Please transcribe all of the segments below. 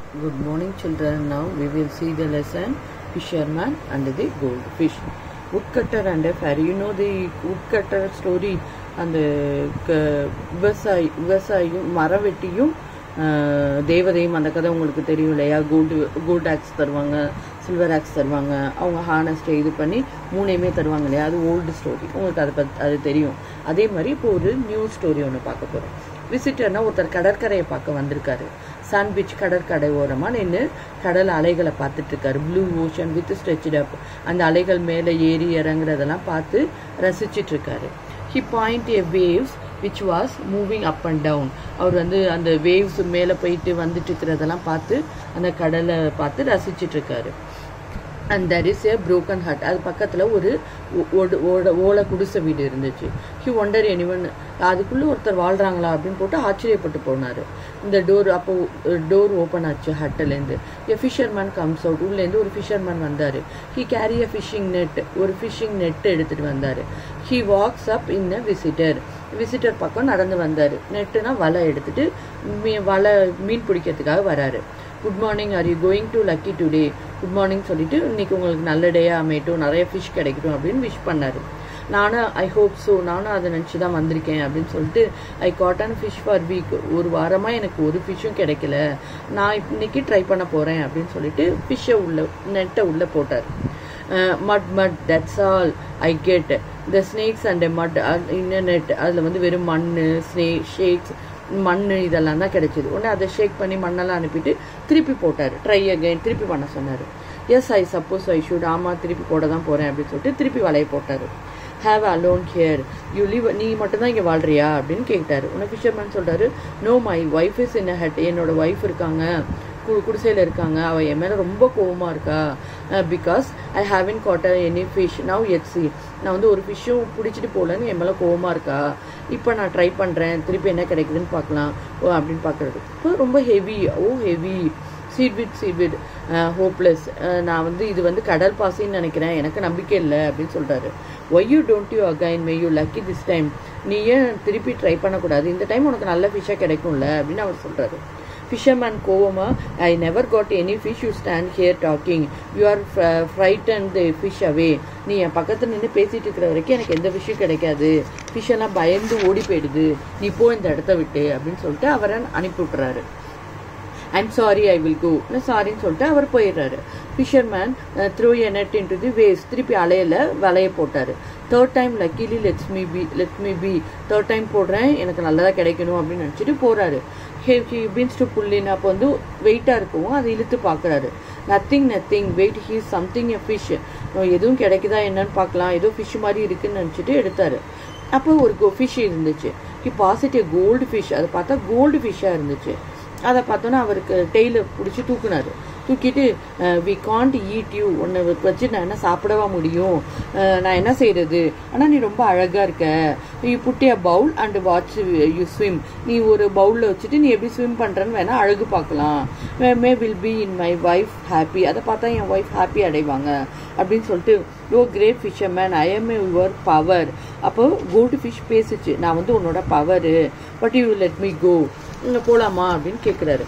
Good morning, children. Now we will see the lesson Fisherman and the Goldfish. Woodcutter and a fairy. You know the woodcutter story அந்த க- விவசாயி விவசாயியும் மரம் வெட்டியும் ஆஹ், தேவதையும் அந்த கதை உங்களுக்கு தெரியும் இல்லையா கோல்டு கோல்டு ஆக்ஸ் தருவாங்க சில்வர் ஆக்ஸ் தருவாங்க அவங்க ஹானஸ்ட்டை இது பண்ணி மூணையுமே தருவாங்க இல்லையா அது ஓல்டு ஸ்டோரி உங்களுக்கு அதை பத் அது தெரியும் அதே மாதிரி இப்போ ஒரு நியூ ஸ்டோரி ஒன்று பார்க்க போகிறோம் விசிட்டர்னா ஒருத்தர் கடற்கரையை பார்க்க வந்திருக்காரு சன் பீச் கடற்கரை ஓரமாக நின்று கடல் அலைகளை பார்த்துட்டு இருக்காரு blue ocean with stretched up அந்த அலைகள் மேலே ஏறி இறங்குறதெல்லாம் பார்த்து ரசிச்சிட்டு இருக்காரு he point a waves which was moving up and down அவர் வந்து அந்த வேவ்ஸ் மேலே போயிட்டு வந்துட்டு இருக்கிறதெல்லாம் பார்த்து அந்த கடலை பார்த்து ரசிச்சிட்டு இருக்காரு and there is a broken hut அது பக்கத்தில் ஒரு ஓ- ஓடு- ஓட ஓலை குடிசை வீடு இருந்துச்சு ஹி ஒண்டர் எனிவன் அதுக்குள்ளே ஒருத்தர் வாழ்கிறாங்களா அப்படின்னு போட்டு ஆச்சரியப்பட்டு போனார் இந்த டோர் அப்போ டோர் ஓப்பன் ஆச்சு ஹட்டிலேருந்து எ ஃபிஷர்மேன் கம்ஸ் அவுட் உள்ளேருந்து ஒரு ஃபிஷர்மேன் வந்தார் he carry a fishing net ஒரு ஃபிஷிங் நெட் எடுத்துகிட்டு வந்தார் he walks up in a visitor visitor பக்கம் நடந்து வந்தார் நெட்டுனா வலை எடுத்துட்டு மீ- வலை மீன் பிடிக்கிறதுக்காக வராரு good morning are you going to lucky today good morning சொல்லிட்டு இன்னைக்கு உங்களுக்கு நல்ல டேயாக அமையட்டும் நிறைய ஃபிஷ் கிடைக்கட்டும் அப்படின்னு விஷ் பண்ணாரு நானும் ஐ ஹோப் ஸோ நானும் அதை நினச்சி தான் வந்திருக்கேன் அப்படின்னு சொல்லிட்டு I caught no fish for week ஒரு வாரமாக எனக்கு ஒரு ஃபிஷ்ஷும் கிடைக்கல நான் இன்னைக்கு ட்ரை பண்ண போகிறேன் அப்படின்னு சொல்லிட்டு ஃபிஷ்ஷை உள்ள நெட்டை உள்ளே போட்டார் mud mud that's all I get the snakes and mud net அதில் வந்து வெறும் மண் ஸ்னே ஷேக்ஸ் மண் இதெல்லாம் தான் கிடைச்சிது உடனே அதை ஷேக் பண்ணி மண்ணெல்லாம் அனுப்பிட்டு திருப்பி போட்டார் ட்ரை அகைன் திருப்பி பண்ண சொன்னார் yes I suppose I should ஆமாம் திருப்பி போட தான் போகிறேன் அப்படின்னு சொல்லிட்டு திருப்பி வலைய போட்டார் have alone here you live நீ மட்டும்தான் இங்கே வாழ்றியா அப்படின்னு கேட்டாரு உடனே ஃபிஷர்மேன் சொல்கிறாரு no my wife is in hut என்னோட ஒய்ஃப் இருக்காங்க கு குடிசையில் இருக்காங்க அவள் என் மேலே ரொம்ப கோவமாக இருக்கா because I haven't got any fish now yet see நான் வந்து ஒரு ஃபிஷ்ஷும் பிடிச்சிட்டு போகலன்னு என் மேலே கோவமாக இருக்கா இப்போ நான் ட்ரை பண்ணுறேன் திருப்பி என்ன கிடைக்குதுன்னு பார்க்கலாம் ஓ அப்படின்னு பார்க்குறது இப்போ ரொம்ப heavy oh heavy seaweed seaweed hopeless நான் வந்து இது வந்து கடல் பாசின்னு நினைக்கிறேன் எனக்கு நம்பிக்கை இல்லை அப்படின்னு சொல்கிறாரு why you don't you again may you lucky this time நீ ஏன் திருப்பி ட்ரை பண்ணக்கூடாது இந்த டைம் உனக்கு நல்ல ஃபிஷ்ஷாக கிடைக்கும்ல அப்படின்னு அவர் சொல்கிறாரு ஃபிஷர்மேன் கோவமா I never got any fish you stand here talking you are frighten the fish away நீ என் பக்கத்தில் நின்று பேசிட்டு இருக்கிற வரைக்கும் எனக்கு எந்த ஃபிஷ்ஷும் கிடைக்காது ஃபிஷ் எல்லாம் பயந்து ஓடி போயிடுது நீ போ இந்த இடத்த விட்டு அப்படின்னு சொல்லிட்டு அவரை அனுப்பி விட்டுறாரு I'm sorry I will go சாரின்னு சொல்லிட்டு அவர் போயிடுறாரு fisherman threw a net in to the waves திருப்பி அலையில வலைய போட்டார் third time luckily let's me be let me be third time போடுறேன் எனக்கு நல்லதாக கிடைக்கணும் அப்படின்னு நினச்சிட்டு போகிறாரு ஹி பீன்ஸ் டு புல்லின் அப்போ வந்து வெயிட்டாக இருக்கவும் அதை இழுத்து பார்க்குறாரு nothing nothing wait he something a fish எதுவும் கிடைக்குதா என்னன்னு பார்க்கலாம் ஏதோ ஃபிஷ் மாதிரி இருக்குன்னு நினச்சிட்டு எடுத்தாரு அப்போ ஒரு ஃபிஷ் இருந்துச்சு ஹி பாசிட்டிவ் கோல்டு ஃபிஷ் அதை பார்த்தா கோல்டு ஃபிஷ்ஷாக இருந்துச்சு அதை பார்த்தோன்னா அவருக்கு டெய்ல பிடிச்சி தூக்குனாரு தூக்கிட்டு வி காண்ட் ஈட் யூ உன்னை வச்சு நான் என்ன சாப்பிடவா முடியும் அஹ், நான் என்ன செய்யறது ஆனால் நீ ரொம்ப அழகாக இருக்க you put a bowl and watch you swim நீ ஒரு பவுலில் வச்சுட்டு நீ எப்படி ஸ்விம் பண்ணுறன்னு வேணால் அழகு பார்க்கலாம் may will be in my wife happy அதை பார்த்தா என் ஒய்ஃப் ஹாப்பி அடைவாங்க அப்படின்னு சொல்லிட்டு oh great fisherman I am your power அப்போ கோல்டு ஃபிஷ் பேசுச்சு நான் வந்து உன்னோட power but you let me go போகலாமா அப்படின்னு கேட்குறாரு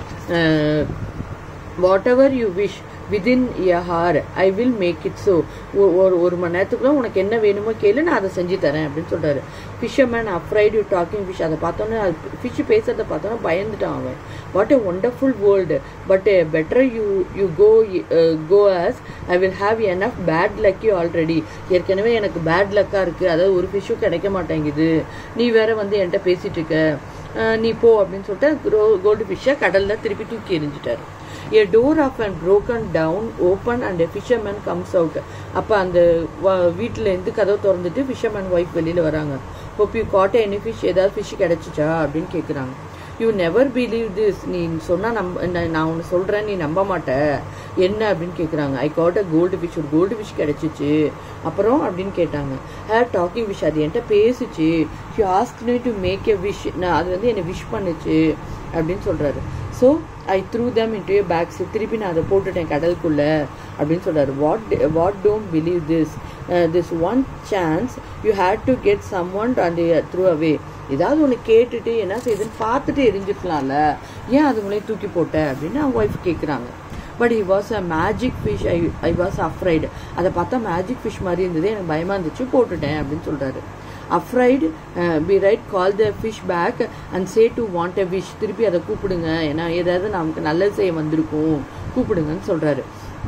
whatever you wish within a hour I will make it so ஒரு ஒரு மணி நேரத்துக்குள்ள உனக்கு என்ன வேணுமோ கேளு நான் அதை செஞ்சு தரேன் அப்படின்னு சொல்றாரு fisherman afraid you talking fish அதை பார்த்தோன்னே ஃபிஷ் பேசுறத பார்த்தோன்னே பயந்துட்டான் அவன் what a wonderful world but better you you go go as I will have enough bad lucky already ஏற்கனவே எனக்கு பேட் லக்காக இருக்குது அதாவது ஒரு ஃபிஷ்ஷும் கிடைக்க மாட்டேங்குது நீ வேற வந்து என்கிட்ட பேசிட்டு இருக்க அஹ் நீ போ அப்படின்னு சொல்லிட்டு கோல்டு ஃபிஷ்ஷை கடலில் திருப்பி தூக்கி எரிஞ்சிட்டாரு a door of and broken down open and a fisherman comes out அப்போ அந்த வீட்டிலேருந்து கதவு திறந்துட்டு ஃபிஷர்மேன் ஒய்ஃப் வெளியில் வராங்க hope you got any fish ஏதாவது ஃபிஷ் கிடைச்சிச்சா அப்படின்னு கேட்குறாங்க யூ நெவர் பிலீவ் திஸ் நீ சொன்னால் நம்ப நான் நான் ஒன்று சொல்கிறேன் நீ நம்ப மாட்ட என்ன அப்படின்னு கேட்குறாங்க I got a gold fish ஒரு கோல்டு ஃபிஷ் கிடச்சிச்சு அப்புறம் அப்படின்னு கேட்டாங்க ஹேர் டாக்கிங் விஷ் அது என்கிட்ட பேசுச்சு you ask me to make a wish நான் அது வந்து என்னை விஷ் பண்ணுச்சு அப்படின்னு சொல்கிறாரு so I threw them into a backs திருப்பி நான் அதை போட்டுட்டேன் கடலுக்குள்ள அப்படின்னு சொல்றாரு what what don't believe this this one chance you had to get some one and threw away ஏதாவது ஒன்று கேட்டுட்டு என்ன செய்யுதுன்னு பார்த்துட்டு எரிஞ்சிருக்கலாம்ல ஏன் அது முன்னே தூக்கி போட்ட அப்படின்னு அவங்க ஒய்ஃப் கேட்குறாங்க but he was a magic fish I I was afraid அதை பார்த்தா மேஜிக் ஃபிஷ் மாதிரி இருந்தது எனக்கு பயமாக இருந்துச்சு போட்டுட்டேன் அப்படின்னு சொல்கிறாரு afraid be right call the fish back and say to want a wish திருப்பி அதை கூப்பிடுங்க ஏன்னா ஏதாவது நமக்கு நல்லது செய்ய வந்திருக்கும் கூப்பிடுங்கன்னு சொல்கிறாரு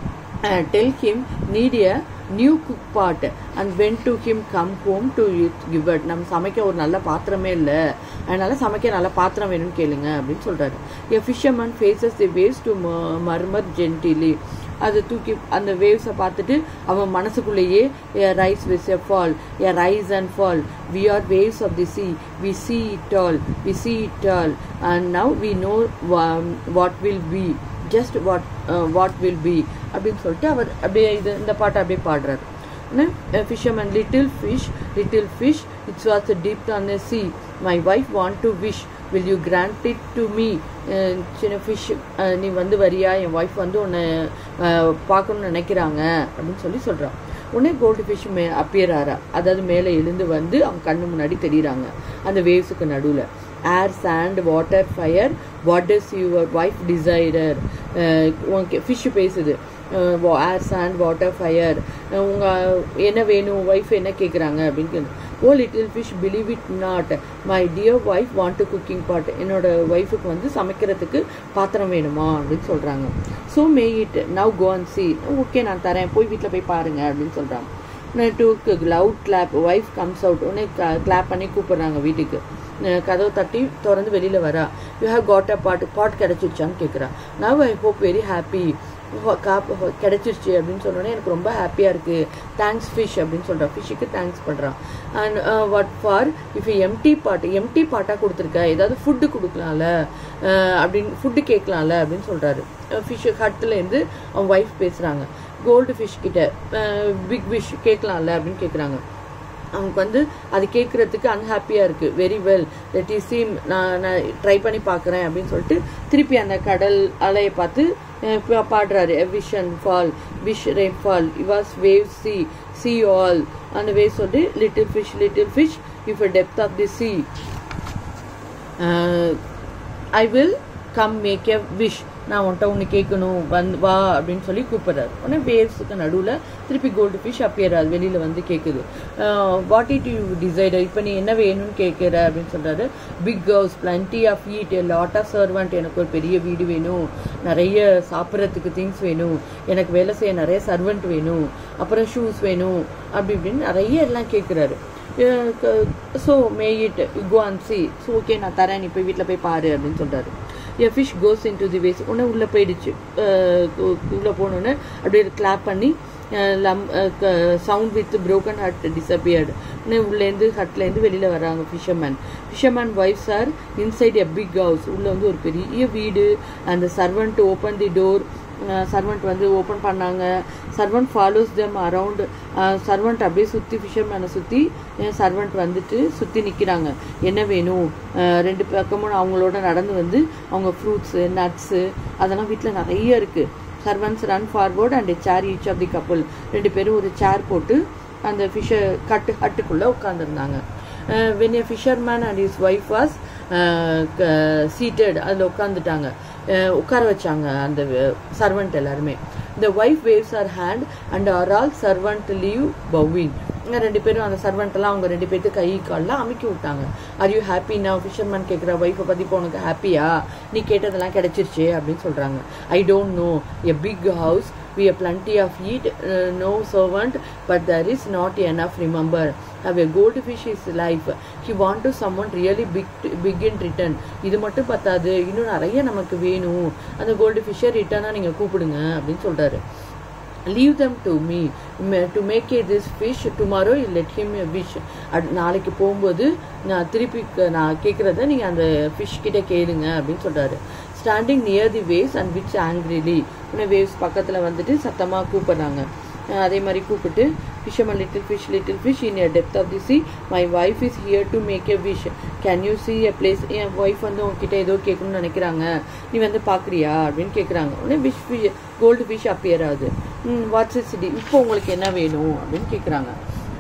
tell him need a new cook pot and when to him come home to give it நம்ம சமைக்க ஒரு நல்ல பாத்திரமே இல்லை அதனால சமைக்க நல்ல பாத்திரம் வேணும்னு கேளுங்க அப்படின்னு சொல்றாரு a fisherman faces the waves to murmur gently அதை தூக்கி அந்த வேவ்ஸை பார்த்துட்டு அவன் மனசுக்குள்ளேயே a rise with a fall a rise and fall we are waves of the sea we see it all we see it all and now we know what will be just what what will be அப்படின்னு சொல்லிட்டு அவர் அப்படியே இது இந்த பாட்டை அப்படியே பாடுறாரு fisherman little fish little fish it's was deep on the sea my wife want to wish will you grant it to me சின்ன ஃபிஷ் நீ வந்து வரியா என் ஒய்ஃப் வந்து உன்னை பார்க்கணும்னு நினைக்கிறாங்க அப்படின்னு சொல்லி சொல்கிறான் உடனே கோல்டு ஃபிஷ் மே அப்பியர் ஆறா அதாவது மேலே எழுந்து வந்து அவங்க கண்ணு முன்னாடி தெரியுறாங்க அந்த வேவ்ஸுக்கு நடுவில் air sand water fire what does your wife desire உனக்கு ஃபிஷ் பேசுது ஏர் சாண்ட் வாட்டர் ஃபயர் உங்கள் என்ன வேணும் ஒய்ஃப் என்ன கேட்குறாங்க அப்படின்னு கேட்டு oh little fish believe it not my dear wife want to cooking pot என்னோட ஒய்ஃபுக்கு வந்து சமைக்கிறதுக்கு பாத்திரம் வேணுமா அப்படின்னு சொல்கிறாங்க so may it now go and see okay நான் தரேன் போய் வீட்டில் போய் பாருங்க அப்படின்னு சொல்கிறாங்க two loud clap wife comes out உடனே கிளாப் பண்ணி கூப்பிடுறாங்க வீட்டுக்கு கதவை தட்டி திறந்து வெளியில் வரா you have got a pot pot கிடச்சிருச்சான்னு கேட்குறா now I hope very happy காப்பு கிடச்சிருச்சு அப்படின்னு சொன்னோன்னே எனக்கு ரொம்ப ஹாப்பியாக இருக்குது தேங்க்ஸ் ஃபிஷ் அப்படின்னு சொல்கிறான் ஃபிஷ்ஷுக்கு தேங்க்ஸ் பண்ணுறான் and what for if empty pot empty பாட்டாக கொடுத்துருக்க ஏதாவது ஃபுட்டு கொடுக்கலாம்ல அப்படின்னு ஃபுட்டு கேட்கலாம்ல அப்படின்னு சொல்கிறாரு ஃபிஷ்ஷு ஹட்டுலேருந்து அவன் ஒய்ஃப் பேசுகிறாங்க கோல்டு ஃபிஷ் கிட்ட பிக் ஃபிஷ் கேட்கலாம்ல அப்படின்னு கேட்குறாங்க அவனுக்கு வந்து அது கேட்குறதுக்கு அன்ஹாப்பியாக இருக்குது very well let is seem நான் நான் ட்ரை பண்ணி பார்க்குறேன் அப்படின்னு சொல்லிட்டு திருப்பி அந்த கடல் அலையை பார்த்து பாடுறாரு wish and fall wish rain fall was wave sea sea all அந்த வேவ் சொல்லிட்டு little fish little fish if depth of the sea I will come make a wish நான் உன்ட்ட ஒன்று கேட்கணும் வந்து வா அப்படின்னு சொல்லி கூப்பிட்றாரு உடனே வேவ்ஸுக்கு நடுவில் திருப்பி கோல்டு ஃபிஷ் அப்பியர் அது வெளியில் வந்து கேட்குது வாட் இட் யூ டிசைடர் இப்போ நீ என்ன வேணும்னு கேட்குற அப்படின்னு சொல்கிறாரு big house plenty of eat lot of servant எனக்கு ஒரு பெரிய வீடு வேணும் நிறைய சாப்பிட்றதுக்கு திங்ஸ் வேணும் எனக்கு வேலை செய்ய நிறைய சர்வெண்ட் வேணும் அப்புறம் ஷூஸ் வேணும் அப்படி இப்படின்னு நிறைய எல்லாம் கேட்குறாரு so may it go and see so okay நான் தரேன் நீ போய் வீட்டில் போய் பாரு அப்படின்னு சொல்கிறாரு a fish goes in to the waves உடனே உள்ளே போயிடுச்சு உள்ளே போனோடனே அப்படியே கிளாப் பண்ணி லம் sound with broken hut disappeared உடனே உள்ளேருந்து ஹட்லேருந்து வெளியில் வராங்க fisherman fisherman wife's are inside a big house உள்ளே வந்து ஒரு பெரிய வீடு அந்த servant open the door servant வந்து ஓப்பன் பண்ணாங்க servant follows them around servant அப்படியே சுற்றி ஃபிஷர்மேனை சுற்றி சர்வெண்ட் வந்துட்டு சுற்றி நிற்கிறாங்க என்ன வேணும் ரெண்டு பக்கமும் அவங்களோட நடந்து வந்து அவங்க ஃப்ரூட்ஸு நட்ஸு அதெல்லாம் வீட்டில் நிறைய இருக்குது servants run forward and chair each of the couple ரெண்டு பேரும் ஒரு சேர் போட்டு அந்த ஃபிஷர் கட்டு ஹட்டுக்குள்ளே உட்காந்துருந்தாங்க when a fisherman and is wife was seated அதில் உட்காந்துட்டாங்க உட்கார வச்சாங்க அந்த சர்வெண்ட் எல்லாருமே இந்த wife waves are hand and are all servant leave bowing ரெண்டு பேரும் அந்த சர்வெண்ட் எல்லாம் அவங்க ரெண்டு பேர்த்து கை கால்லாம் அமுக்கி விட்டாங்க ஆர் யூ ஹாப்பி நான் ஃபிஷர்மேன் கேட்குற ஒய்ஃபை பற்றி இப்போ உனக்கு ஹாப்பியா நீ கேட்டதெல்லாம் கிடைச்சிருச்சு அப்படின்னு சொல்கிறாங்க I don't know a big house we have plenty of eat uh, no servant but there is not enough remember have a goldfish is life he want to someone really big big in return இது மட்டும் பத்தாது இன்னும் நிறைய நமக்கு வேணும் அந்த gold ஃபிஷ்ஷை ரிட்டர்னாக நீங்கள் கூப்பிடுங்க அப்படின்னு சொல்கிறாரு leave them to me to make a this fish tomorrow let him wish நாளைக்கு போகும்போது நான் திருப்பி நான் கேட்குறத நீங்கள் அந்த ஃபிஷ் கிட்ட கேளுங்க அப்படின்னு சொல்கிறாரு standing near the waves and which angrily உடனே வேவ்ஸ் பக்கத்தில் வந்துட்டு சத்தமாக கூப்பிட்றாங்க அதே மாதிரி கூப்பிட்டு fisherman little fish little fish in a depth of the sea my wife is here to make a wish can you see a place என் wife வந்து உங்ககிட்ட ஏதோ கேட்கணும்னு நினைக்கிறாங்க நீ வந்து பார்க்குறியா அப்படின்னு கேட்குறாங்க உடனே wish fish gold fish appear ஆகுது வாட்ஸ் இஸ் டி இப்போ உங்களுக்கு என்ன வேணும் அப்படின்னு கேட்குறாங்க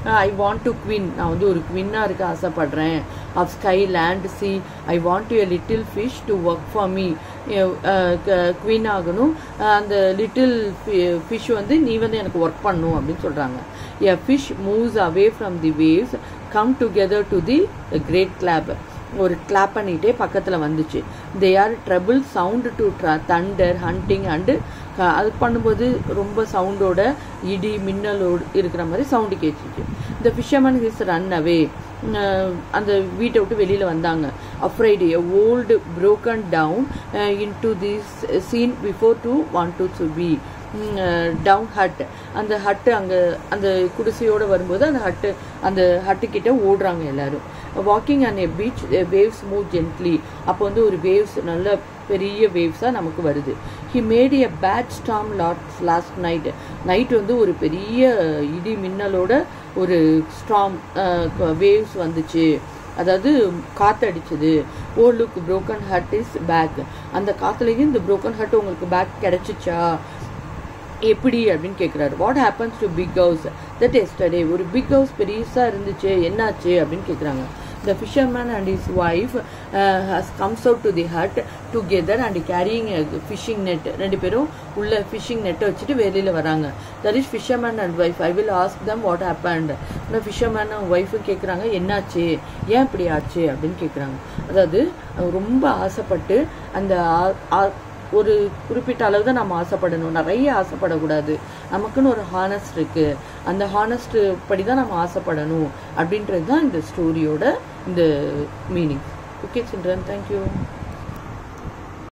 ஐ வாண்ட் டு குவின் நான் வந்து ஒரு குவின்னாக இருக்க ஆசைப்படுறேன் of sky land sea I want to a little fish to work for me queen ஆகணும் அஹ் அந்த லிட்டில் ஃபிஷ் வந்து நீ வந்து எனக்கு ஒர்க் பண்ணும் அப்படின்னு சொல்கிறாங்க a fish moves away from the waves come together to the great clap ஒரு கிளாப் பண்ணிகிட்டே பக்கத்தில் வந்துச்சு they are trouble sound to thunder hunting and அது பண்ணும்போது ரொம்ப சவுண்டோட இடி மின்னலோடு இருக்கிற மாதிரி சவுண்டு கேட்டுச்சு இந்த ஃபிஷர்மன் ஹிஸ் ரன் அவே அந்த வீட்டை விட்டு வெளியில் வந்தாங்க afraid a old broken down in to this scene before to want to to be down hut அந்த ஹட்டு அங்கே அந்த குடிசையோடு வரும்போது அந்த ஹட்டு அந்த ஹட்டு கிட்ட ஓடுறாங்க எல்லாரும் walking and a beach waves move gently அப்போ வந்து ஒரு வேவ்ஸ் நல்ல பெரிய வேவ்ஸாக நமக்கு வருது he made a bad storm lot last night night வந்து ஒரு பெரிய இடி மின்னலோட ஒரு ஸ்டாம் வேவ்ஸ் வந்துச்சு அதாவது காத்தடிச்சது oh look broken hut is back அந்த காத்துலேயும் இந்த broken ஹட் உங்களுக்கு பேக் கிடைச்சிச்சா எப்படி அப்படின்னு கேட்குறாரு what happens to big house that yesterday ஒரு பிக் ஹவுஸ் பெருசாக இருந்துச்சு என்னாச்சு அப்படின்னு கேட்குறாங்க the fisherman and is wife has comes out to the hut together and carrying fishing net ரெண்டு பேரும் உள்ள ஃபிஷிங் நெட்டை வச்சுட்டு வெளியில் வராங்க that is fisherman and wife I will ask them what happened ஆனால் ஃபிஷர்மேன் ஒய்ஃபும் கேட்குறாங்க என்னாச்சு ஏன் இப்படி ஆச்சு அப்படின்னு கேட்குறாங்க அதாவது ரொம்ப ஆசைப்பட்டு அந்த ஆ- ஆ- ஒரு குறிப்பிட்ட அளவு தான் நம்ம ஆசைப்படணும் நிறைய ஆசைப்படக்கூடாது நமக்குன்னு ஒரு ஹானஸ்ட் இருக்கு அந்த ஹானஸ்ட் படி தான் நம்ம ஆசைப்படணும் அப்படின்றது தான் இந்த ஸ்டோரியோட இந்த மீனிங் ஓகே சில்ட்ரன் தேங்க்யூ